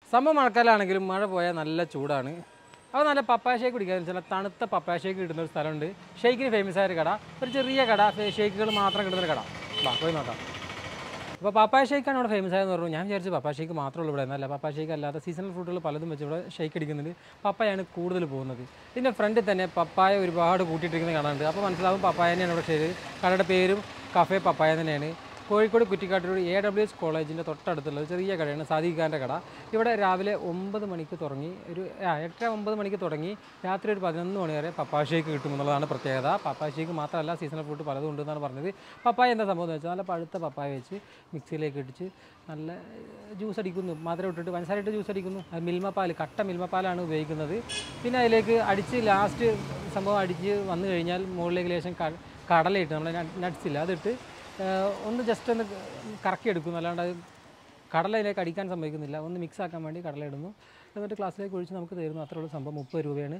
സംഭവം മഴക്കാലമാണെങ്കിലും മഴ പോയാൽ നല്ല ചൂടാണ് അപ്പോൾ നല്ല പപ്പായ ഷേക്ക് കുടിക്കാൻ ചില തണുത്ത പപ്പായ ഷേക്ക് കിട്ടുന്ന ഒരു സ്ഥലമുണ്ട് ഷേക്കിന് ഫേമസ് ആയ ഒരു കട ഒരു ചെറിയ കട ഫേ- ഷേക്കുകൾ മാത്രം കിട്ടുന്ന ഒരു കട വാ പോയി നോക്കാം അപ്പോൾ പപ്പായ ഷേക്കാണ് ഇവിടെ ഫേമസ് ആയെന്ന് പറഞ്ഞു ഞാൻ വിചാരിച്ചു പപ്പായ ഷേക്ക് മാത്രമേ ഉള്ളൂ ഇവിടെ എന്നല്ല പപ്പായ ഷേക്ക് അല്ലാത്ത സീസണൽ ഫ്രൂട്ടുകൾ പലതും വെച്ച് ഇവിടെ ഷേക്ക് അടിക്കുന്നുണ്ട് പപ്പായാണ് കൂടുതൽ പോകുന്നത് ഇതിൻ്റെ ഫ്രണ്ടിൽ തന്നെ പപ്പായ ഒരുപാട് കൂട്ടിയിട്ടിരിക്കുന്ന കടയുണ്ട് അപ്പോൾ മനസ്സിലാവും പപ്പായ തന്നെയാണ് ഇവിടെ ചെയ്ത് കടയുടെ പേരും കഫേ പപ്പായ തന്നെയാണ് Kozhikode Kuttikkattoor A W S കോളേജിൻ്റെ തൊട്ടടുത്തുള്ള ഒരു ചെറിയ കടയാണ് സാദിഖ് ഖാൻ്റെ കട ഇവിടെ രാവിലെ ഒമ്പത് മണിക്ക് തുടങ്ങി ഒരു ആ, എട്ടര ഒമ്പത് മണിക്ക് തുടങ്ങി രാത്രി ഒരു പതിനൊന്ന് മണി വരെ പപ്പായ ഷേക്ക് കിട്ടും എന്നുള്ളതാണ് പ്രത്യേകത പപ്പായ ഷേക്ക് മാത്രമല്ല സീസണൽ ഫ്രൂട്ട് പലതും ഉണ്ടെന്നാണ് പറഞ്ഞത് പപ്പായ എന്താ സംഭവം എന്ന് വെച്ചാൽ നല്ല പഴുത്ത പപ്പായ വെച്ച് മിക്സിയിലേക്ക് ഇടിച്ച് നല്ല ജ്യൂസ് അടിക്കുന്നു മധുരം ഇട്ടിട്ട് പഞ്ചസാര ഇട്ട് ജ്യൂസ് അടിക്കുന്നു അത് മിൽമ പാൽ കട്ട മിൽമ പാലാണ് ഉപയോഗിക്കുന്നത് പിന്നെ അതിലേക്ക് അടിച്ച് ലാസ്റ്റ് സംഭവം അടിച്ച് വന്നു കഴിഞ്ഞാൽ മുകളിലേക്ക് ലേശം ക- കടലയിട്ട് നമ്മൾ നട്ട്സ് ഇല്ല അതിട്ട് ഏഹ് ഒന്ന് ജസ്റ്റ് ഒന്ന് കറക്കി എടുക്കുന്നു അല്ലാണ്ട് അത് കടല അതിലേക്ക് അടിക്കാൻ സമ്മതിക്കുന്നില്ല ഒന്ന് മിക്സ് ആക്കാൻ വേണ്ടി കടല ഇടുന്നു എന്നിട്ട് ക്ലാസ്സിലേക്ക് ഒഴിച്ച് നമുക്ക് തരുന്നു അത്രയുള്ള സംഭവം മുപ്പത് രൂപയാണ്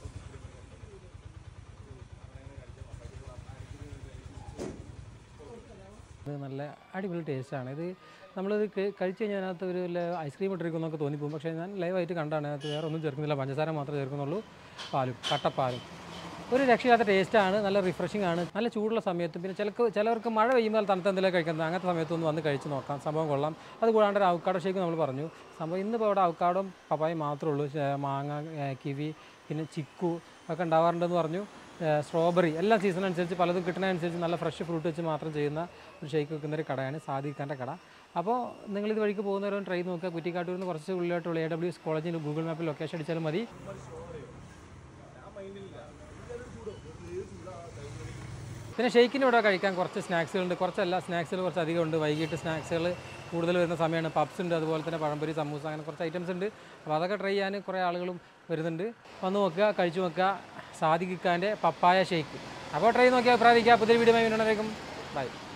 ഇത് നല്ല അടിപൊളി ടേസ്റ്റാണ് ഇത് നമ്മളിത് കഴി- കഴിച്ച് കഴിഞ്ഞാൽ അതിനകത്ത് ഒരു വല്ല ഐസ്ക്രീം ഇട്ടിരിക്കുന്നൊക്കെ തോന്നിപ്പോകും പക്ഷേ ഞാൻ ലൈവായിട്ട് കണ്ടാണ് അതിനകത്ത് വേറെ ഒന്നും ചേർക്കുന്നില്ല പഞ്ചസാര മാത്രമേ ചേർക്കുന്നുള്ളൂ പാലും കട്ടപ്പാലും ഒരു രക്ഷയില്ലാത്ത ടേസ്റ്റാണ് നല്ല റിഫ്രഷിംഗ് ആണ് നല്ല ചൂടുള്ള സമയത്ത് പിന്നെ ചിലക്ക് ചിലവർക്ക് മഴ പെയ്യുമ്പോൾ തണുത്ത എന്തെങ്കിലും കഴിക്കുന്നത് അങ്ങനത്തെ സമയത്തൊന്ന് വന്ന് കഴിച്ച് നോക്കാം സംഭവം കൊള്ളാം അത് കൂടാണ്ട് ഒരു അവക്കാടോ ഷേക്ക് നമ്മൾ പറഞ്ഞു സംഭവം ഇന്നിപ്പോൾ ഇവിടെ അവക്കാടും പപ്പായും മാത്രമേ ഉള്ളൂ ശേ- മാങ്ങ ഏ, കിവി പിന്നെ ചിക്കു ഒക്കെ ഉണ്ടാവാറുണ്ടെന്ന് പറഞ്ഞു സ്ട്രോബെറി എല്ലാ സീസൺ അനുസരിച്ച് പലതും കിട്ടുന്നതനുസരിച്ച് നല്ല ഫ്രഷ് ഫ്രൂട്ട് വെച്ച് മാത്രം ചെയ്യുന്ന ഒരു ഷേക്ക് വെക്കുന്ന ഒരു കടയാണ് സാദിഖാൻ്റെ കട അപ്പോൾ നിങ്ങൾ ഇത് വഴിക്ക് പോകുന്നവരും ട്രൈ നോക്കുക കുറ്റിക്കാട്ടൂരിൽ നിന്ന് കുറച്ച് ഉള്ളിലോട്ടുള്ള എ ഡബ്ല്യു എസ് കോളേജിൽ ഗൂഗിൾ മാപ്പിൽ ലൊക്കേഷൻ അടിച്ചാലും മതി പിന്നെ ഷെയ്ക്കിന് ഇവിടെ കഴിക്കാൻ കുറച്ച് സ്നാക്സുകളുണ്ട് കുറച്ചല്ല സ്നാക്സുകൾ കുറച്ച് അധികം ഉണ്ട് വൈകിട്ട് സ്നാക്സുകൾ കൂടുതൽ വരുന്ന സമയമാണ് പപ്സ് ഉണ്ട് അതുപോലെ തന്നെ പഴംപൊരി സമൂസ അങ്ങനെ കുറച്ച് ഐറ്റംസ് ഉണ്ട് അപ്പോൾ അതൊക്കെ ട്രൈ ചെയ്യാൻ കുറേ ആളുകളും വരുന്നുണ്ട് വന്ന് നോക്കുക കഴിച്ചു നോക്കുക സാദിഖ് ഖാൻ്റെ പപ്പായ ഷേക്ക് അപ്പോൾ ട്രൈ നോക്കിയാൽ അഭിപ്രായിക്കുക പുതിയ വീഡിയോ വീണ്ടും ബൈ